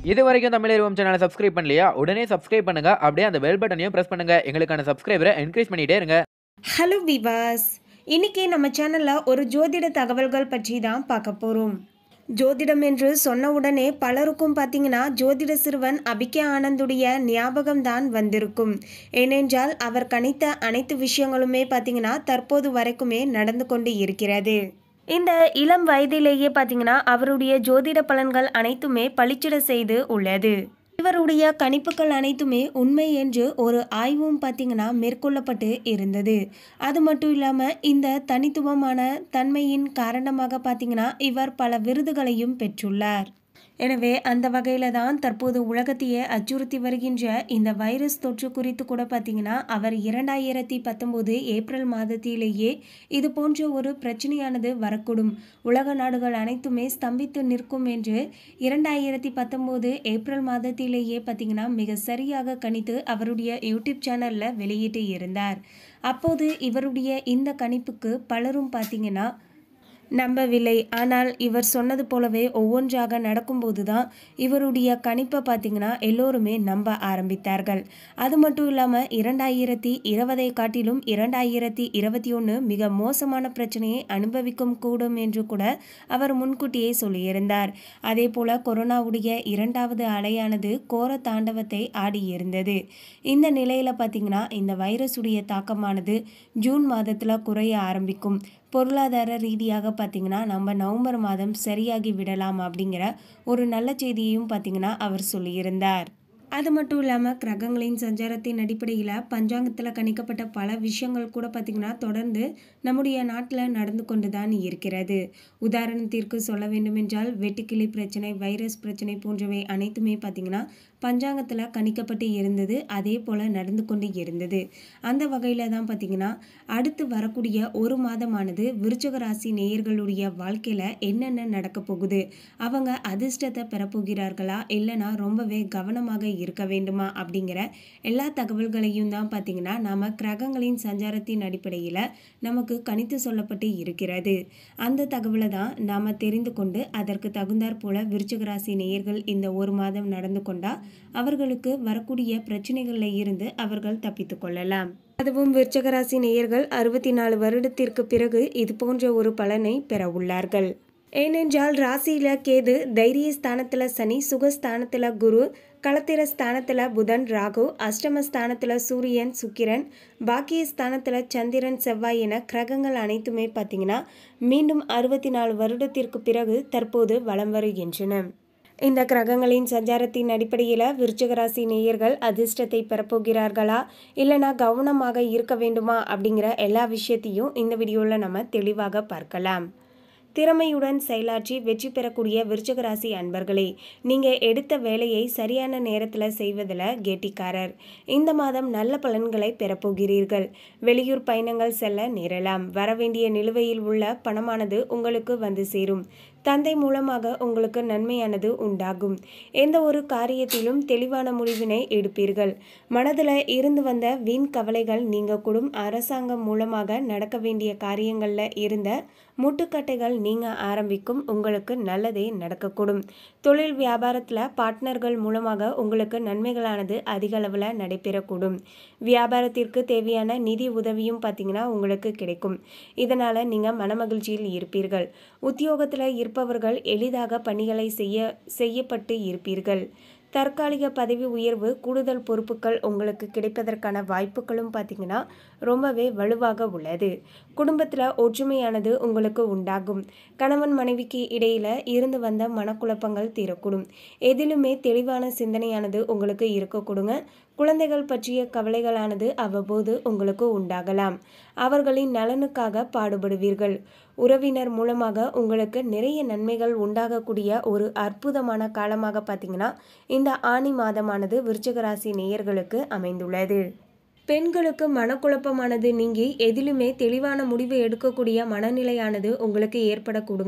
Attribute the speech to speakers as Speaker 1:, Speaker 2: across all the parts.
Speaker 1: இது வரைக்கும் தமிழ் சேனலை சப்ஸ்கிரைப் பண்ணலையா உடனே சப்ஸ்கிரைப் பண்ணுங்க அப்படியே அந்த பெல் பட்டனையும் பிரஸ் பண்ணுங்க எங்களுக்கான சப்ஸ்கிரைபரை என்கரேஜ் பண்ணிட்டே இருங்க
Speaker 2: ஹலோ விவாஸ் இன்னைக்கு நம்ம சேனலில் ஒரு ஜோதிட தகவல்கள் பற்றி தான் பார்க்க போகிறோம் ஜோதிடம் என்று சொன்ன உடனே பலருக்கும் பார்த்தீங்கன்னா ஜோதிட சிறுவன் அபிகே ஆனந்துடைய ஞாபகம் தான் வந்திருக்கும் ஏனென்றால் அவர் கணித்த அனைத்து விஷயங்களுமே பார்த்தீங்கன்னா தற்போது வரைக்குமே நடந்து கொண்டு இருக்கிறது இந்த இளம் வயதிலேயே பார்த்தீங்கன்னா அவருடைய ஜோதிட பலன்கள் அனைத்துமே பளிச்சிட செய்து உள்ளது இவருடைய கணிப்புகள் அனைத்துமே உண்மை என்று ஒரு ஆய்வும் பார்த்தீங்கன்னா மேற்கொள்ளப்பட்டு இருந்தது அது மட்டும் இல்லாமல் இந்த தனித்துவமான தன்மையின் காரணமாக பார்த்தீங்கன்னா இவர் பல விருதுகளையும் பெற்றுள்ளார் எனவே அந்த வகையில் தான் தற்போது உலகத்தையே அச்சுறுத்தி வருகின்ற இந்த வைரஸ் தொற்று குறித்து கூட பார்த்தீங்கன்னா அவர் இரண்டாயிரத்தி பத்தொம்போது ஏப்ரல் மாதத்திலேயே இது போன்ற ஒரு பிரச்சனையானது வரக்கூடும் உலக நாடுகள் அனைத்துமே ஸ்தம்பித்து நிற்கும் என்று இரண்டாயிரத்தி பத்தொம்போது ஏப்ரல் மாதத்திலேயே பார்த்தீங்கன்னா மிக சரியாக கணித்து அவருடைய யூடியூப் சேனலில் வெளியிட்டு இருந்தார் அப்போது இவருடைய இந்த கணிப்புக்கு பலரும் பார்த்தீங்கன்னா நம்பவில்லை ஆனால் இவர் சொன்னது போலவே ஒவ்வொன்றாக நடக்கும்போது தான் இவருடைய கணிப்பை பார்த்தீங்கன்னா எல்லோருமே நம்ப ஆரம்பித்தார்கள் அது மட்டும் இல்லாமல் இரண்டாயிரத்தி இருபதை காட்டிலும் இரண்டாயிரத்தி இருபத்தி ஒன்று மிக மோசமான பிரச்சனையை அனுபவிக்கும் கூடும் என்று கூட அவர் முன்கூட்டியே சொல்லியிருந்தார் அதே போல கொரோனாவுடைய இரண்டாவது அலையானது கோர தாண்டவத்தை ஆடியிருந்தது இந்த நிலையில் பார்த்தீங்கன்னா இந்த வைரஸுடைய தாக்கமானது ஜூன் மாதத்தில் குறைய ஆரம்பிக்கும் பொருளாதார ரீதியாக பார்த்தீங்கன்னா நம்ம நவம்பர் மாதம் சரியாகி விடலாம் அப்படிங்கிற ஒரு நல்ல செய்தியையும் பார்த்தீங்கன்னா அவர் சொல்லியிருந்தார் அது மட்டும் இல்லாமல் கிரகங்களின் சஞ்சாரத்தின் அடிப்படையில் பஞ்சாங்கத்தில் கணிக்கப்பட்ட பல விஷயங்கள் கூட பார்த்திங்கன்னா தொடர்ந்து நம்முடைய நாட்டில் நடந்து கொண்டு தான் இருக்கிறது உதாரணத்திற்கு சொல்ல வேண்டுமென்றால் வெட்டுக்கிளி பிரச்சனை வைரஸ் பிரச்சனை போன்றவை அனைத்துமே பார்த்திங்கன்னா பஞ்சாங்கத்தில் கணிக்கப்பட்டு இருந்தது அதே போல் நடந்து கொண்டு இருந்தது அந்த வகையில் தான் பார்த்திங்கன்னா அடுத்து வரக்கூடிய ஒரு மாதமானது விருச்சக ராசி நேயர்களுடைய வாழ்க்கையில் என்னென்ன நடக்க போகுது அவங்க அதிர்ஷ்டத்தை பெறப்போகிறார்களா இல்லைனா ரொம்பவே கவனமாக இருக்க வேண்டுமா அப்படிங்கிற எல்லா தகவல்களையும் தான் பார்த்திங்கன்னா நாம் கிரகங்களின் சஞ்சாரத்தின் அடிப்படையில் நமக்கு கணித்து சொல்லப்பட்டு இருக்கிறது அந்த தகவலை தான் நாம் தெரிந்து கொண்டு அதற்கு தகுந்தாற் போல விருச்சிக ராசி நேயர்கள் இந்த ஒரு மாதம் நடந்து கொண்டா அவர்களுக்கு வரக்கூடிய பிரச்சனைகளில் இருந்து அவர்கள் தப்பித்து கொள்ளலாம் அதுவும் விருச்சக ராசி நேயர்கள் அறுபத்தி நாலு வருடத்திற்கு பிறகு இது போன்ற ஒரு பலனை பெற உள்ளார்கள் ஏனென்றால் ராசியில கேது தைரிய ஸ்தானத்துல சனி சுகஸ்தானத்துல குரு களத்திர ஸ்தானத்துல புதன் ராகு அஷ்டம ஸ்தானத்துல சூரியன் சுக்கிரன் பாக்கிய ஸ்தானத்துல சந்திரன் செவ்வாய் என கிரகங்கள் அனைத்துமே பார்த்தீங்கன்னா மீண்டும் அறுபத்தி நாலு வருடத்திற்கு பிறகு தற்போது வலம் வருகின்றன இந்த கிரகங்களின் சஞ்சாரத்தின் அடிப்படையில் விருச்சிகராசி நேயர்கள் அதிர்ஷ்டத்தை பெறப்போகிறார்களா இல்லைனா கவனமாக இருக்க வேண்டுமா அப்படிங்கிற எல்லா விஷயத்தையும் இந்த வீடியோவில் நம்ம தெளிவாக பார்க்கலாம் திறமையுடன் செயலாற்றி வெற்றி பெறக்கூடிய விருச்சக ராசி அன்பர்களே நீங்கள் எடுத்த வேலையை சரியான நேரத்தில் செய்வதில் கெட்டிக்காரர் இந்த மாதம் நல்ல பலன்களை பெறப்போகிறீர்கள் வெளியூர் பயணங்கள் செல்ல நேரலாம் வரவேண்டிய நிலுவையில் உள்ள பணமானது உங்களுக்கு வந்து சேரும் தந்தை மூலமாக உங்களுக்கு நன்மையானது உண்டாகும் எந்த ஒரு காரியத்திலும் தெளிவான முடிவினை எடுப்பீர்கள் மனதில் இருந்து வந்த வீண் கவலைகள் நீங்கக்கூடும் அரசாங்கம் மூலமாக நடக்க வேண்டிய காரியங்களில் இருந்த முட்டுக்கட்டைகள் நீங்க ஆரம்பிக்கும் உங்களுக்கு நல்லதே நடக்கக்கூடும் தொழில் வியாபாரத்தில் பார்ட்னர்கள் மூலமாக உங்களுக்கு நன்மைகளானது அதிக அளவில் நடைபெறக்கூடும் வியாபாரத்திற்கு தேவையான நிதி உதவியும் பார்த்தீங்கன்னா உங்களுக்கு கிடைக்கும் இதனால் நீங்கள் மனமகிழ்ச்சியில் இருப்பீர்கள் உத்தியோகத்தில் இருப்பவர்கள் எளிதாக பணிகளை செய்ய செய்யப்பட்டு இருப்பீர்கள் தற்காலிக பதவி உயர்வு கூடுதல் பொறுப்புகள் உங்களுக்கு கிடைப்பதற்கான வாய்ப்புகளும் பார்த்தீங்கன்னா ரொம்பவே வலுவாக உள்ளது குடும்பத்தில் ஒற்றுமையானது உங்களுக்கு உண்டாகும் கணவன் மனைவிக்கு இடையில இருந்து வந்த மனக்குழப்பங்கள் தீரக்கூடும் எதிலுமே தெளிவான சிந்தனையானது உங்களுக்கு இருக்கக்கூடுங்க குழந்தைகள் பற்றிய கவலைகளானது அவ்வப்போது உங்களுக்கு உண்டாகலாம் அவர்களின் நலனுக்காக பாடுபடுவீர்கள் உறவினர் மூலமாக உங்களுக்கு நிறைய நன்மைகள் உண்டாகக்கூடிய ஒரு அற்புதமான காலமாக பார்த்தீங்கன்னா இந்த ஆணி மாதமானது விருச்சிக ராசி நேயர்களுக்கு அமைந்துள்ளது பெண்களுக்கு மனக்குழப்பமானது நீங்கி எதிலுமே தெளிவான முடிவு எடுக்கக்கூடிய மனநிலையானது உங்களுக்கு ஏற்படக்கூடுங்க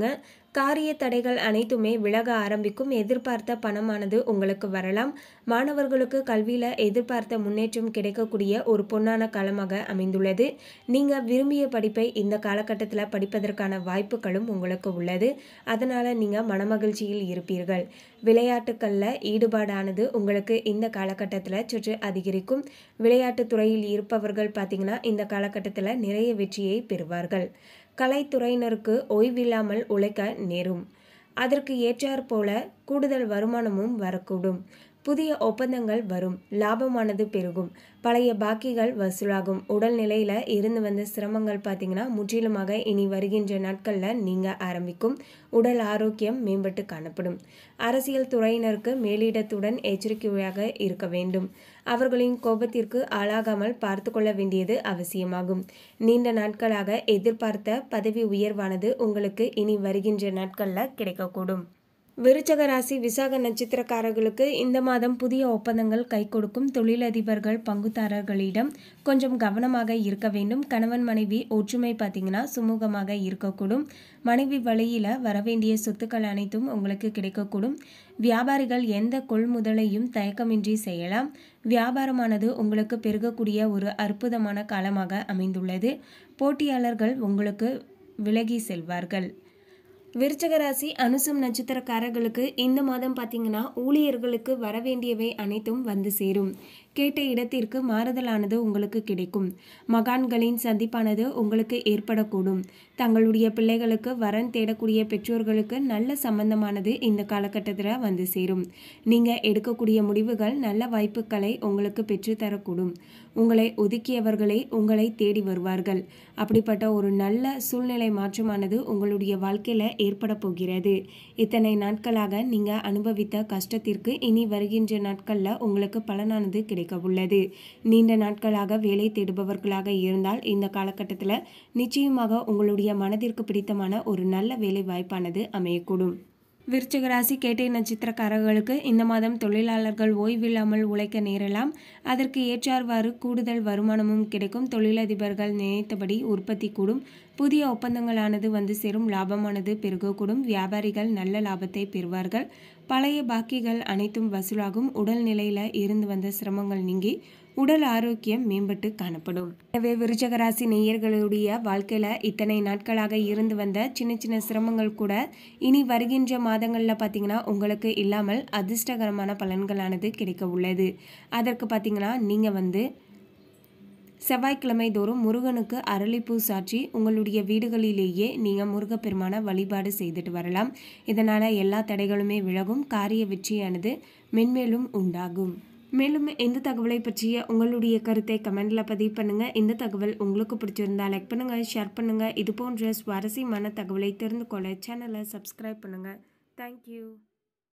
Speaker 2: காரிய தடைகள் அனைத்துமே விலக ஆரம்பிக்கும் எதிர்பார்த்த பணமானது உங்களுக்கு வரலாம் மாணவர்களுக்கு கல்வியில் எதிர்பார்த்த முன்னேற்றம் கிடைக்கக்கூடிய ஒரு பொன்னான காலமாக அமைந்துள்ளது நீங்கள் விரும்பிய படிப்பை இந்த காலகட்டத்தில் படிப்பதற்கான வாய்ப்புகளும் உங்களுக்கு உள்ளது அதனால் நீங்கள் மனமகிழ்ச்சியில் இருப்பீர்கள் விளையாட்டுக்களில் ஈடுபாடானது உங்களுக்கு இந்த காலகட்டத்தில் சற்று அதிகரிக்கும் விளையாட்டுத் துறையில் இருப்பவர்கள் பார்த்திங்கன்னா இந்த காலகட்டத்தில் நிறைய வெற்றியை பெறுவார்கள் கலைத்துறையினருக்கு ஓய்வில்லாமல் உழைக்க நேரும் அதற்கு ஏற்றாற் போல கூடுதல் வருமானமும் வரக்கூடும் புதிய ஒப்பந்தங்கள் வரும் லாபமானது பெருகும் பழைய பாக்கிகள் வசூலாகும் உடல்நிலையில் இருந்து வந்த சிரமங்கள் பார்த்தீங்கன்னா முற்றிலுமாக இனி வருகின்ற நாட்களில் நீங்க ஆரம்பிக்கும் உடல் ஆரோக்கியம் மேம்பட்டு காணப்படும் அரசியல் துறையினருக்கு மேலிடத்துடன் எச்சரிக்கையாக இருக்க வேண்டும் அவர்களின் கோபத்திற்கு ஆளாகாமல் பார்த்து கொள்ள வேண்டியது அவசியமாகும் நீண்ட நாட்களாக எதிர்பார்த்த பதவி உயர்வானது உங்களுக்கு இனி வருகின்ற நாட்களில் கிடைக்கக்கூடும் விருச்சக ராசி விசாக நட்சத்திரக்காரர்களுக்கு இந்த மாதம் புதிய ஒப்பந்தங்கள் கை கொடுக்கும் தொழிலதிபர்கள் பங்குதாரர்களிடம் கொஞ்சம் கவனமாக இருக்க வேண்டும் கணவன் மனைவி ஒற்றுமை பார்த்தீங்கன்னா சுமூகமாக இருக்கக்கூடும் மனைவி வழியில் வரவேண்டிய சொத்துக்கள் அனைத்தும் உங்களுக்கு கிடைக்கக்கூடும் வியாபாரிகள் எந்த கொள்முதலையும் தயக்கமின்றி செய்யலாம் வியாபாரமானது உங்களுக்கு பெருகக்கூடிய ஒரு அற்புதமான காலமாக அமைந்துள்ளது போட்டியாளர்கள் உங்களுக்கு விலகி செல்வார்கள் விருச்சக ராசி அனுசம் நட்சத்திரக்காரர்களுக்கு இந்த மாதம் பார்த்தீங்கன்னா ஊழியர்களுக்கு வரவேண்டியவை அனைத்தும் வந்து சேரும் கேட்ட இடத்திற்கு மாறுதலானது உங்களுக்கு கிடைக்கும் மகான்களின் சந்திப்பானது உங்களுக்கு ஏற்படக்கூடும் தங்களுடைய பிள்ளைகளுக்கு வரன் தேடக்கூடிய பெற்றோர்களுக்கு நல்ல சம்பந்தமானது இந்த காலகட்டத்தில் வந்து சேரும் நீங்கள் எடுக்கக்கூடிய முடிவுகள் நல்ல வாய்ப்புகளை உங்களுக்கு பெற்றுத்தரக்கூடும் உங்களை ஒதுக்கியவர்களே உங்களை தேடி வருவார்கள் அப்படிப்பட்ட ஒரு நல்ல சூழ்நிலை மாற்றமானது உங்களுடைய வாழ்க்கையில் ஏற்பட போகிறது இத்தனை நாட்களாக நீங்கள் அனுபவித்த கஷ்டத்திற்கு இனி வருகின்ற நாட்களில் உங்களுக்கு பலனானது கிடைக்க உள்ளது நீண்ட நாட்களாக வேலை தேடுபவர்களாக இருந்தால் இந்த காலகட்டத்தில் நிச்சயமாக உங்களுடைய மனதிற்கு பிடித்தமான ஒரு நல்ல வேலை வாய்ப்பானது அமையக்கூடும் விருச்சிக ராசி கேட்டை நட்சத்திரக்காரர்களுக்கு இந்த மாதம் தொழிலாளர்கள் ஓய்வில்லாமல் உழைக்க நேரலாம் அதற்கு ஏற்றார்வாறு கூடுதல் வருமானமும் கிடைக்கும் தொழிலதிபர்கள் நினைத்தபடி உற்பத்தி கூடும் புதிய ஒப்பந்தங்களானது வந்து சேரும் லாபமானது பெருகக்கூடும் வியாபாரிகள் நல்ல லாபத்தை பெறுவார்கள் பழைய பாக்கிகள் அனைத்தும் வசூலாகும் உடல்நிலையில் இருந்து வந்த சிரமங்கள் நீங்கி உடல் ஆரோக்கியம் மேம்பட்டு காணப்படும் எனவே விருச்சக ராசி நேயர்களுடைய வாழ்க்கையில் இத்தனை நாட்களாக இருந்து வந்த சின்ன சின்ன சிரமங்கள் கூட இனி வருகின்ற மாதங்களில் பார்த்தீங்கன்னா உங்களுக்கு இல்லாமல் அதிர்ஷ்டகரமான பலன்களானது கிடைக்க உள்ளது அதற்கு பார்த்தீங்கன்னா நீங்கள் வந்து செவ்வாய்க்கிழமை தோறும் முருகனுக்கு அரளிப்பூ சாற்றி உங்களுடைய வீடுகளிலேயே நீங்கள் முருகப்பெருமான வழிபாடு செய்துட்டு வரலாம் இதனால் எல்லா தடைகளுமே விலகும் காரிய வெற்றியானது மென்மேலும் உண்டாகும் மேலும் இந்த தகவலை பற்றிய உங்களுடைய கருத்தை கமெண்ட்ல பதிவு பண்ணுங்க இந்த தகவல் உங்களுக்கு பிடிச்சிருந்தா லைக் பண்ணுங்க ஷேர் பண்ணுங்க இது போன்ற சுவாரஸ்யமான தகவலை தெரிந்து கொள்ள சேனலை சப்ஸ்கிரைப் பண்ணுங்க தேங்க்யூ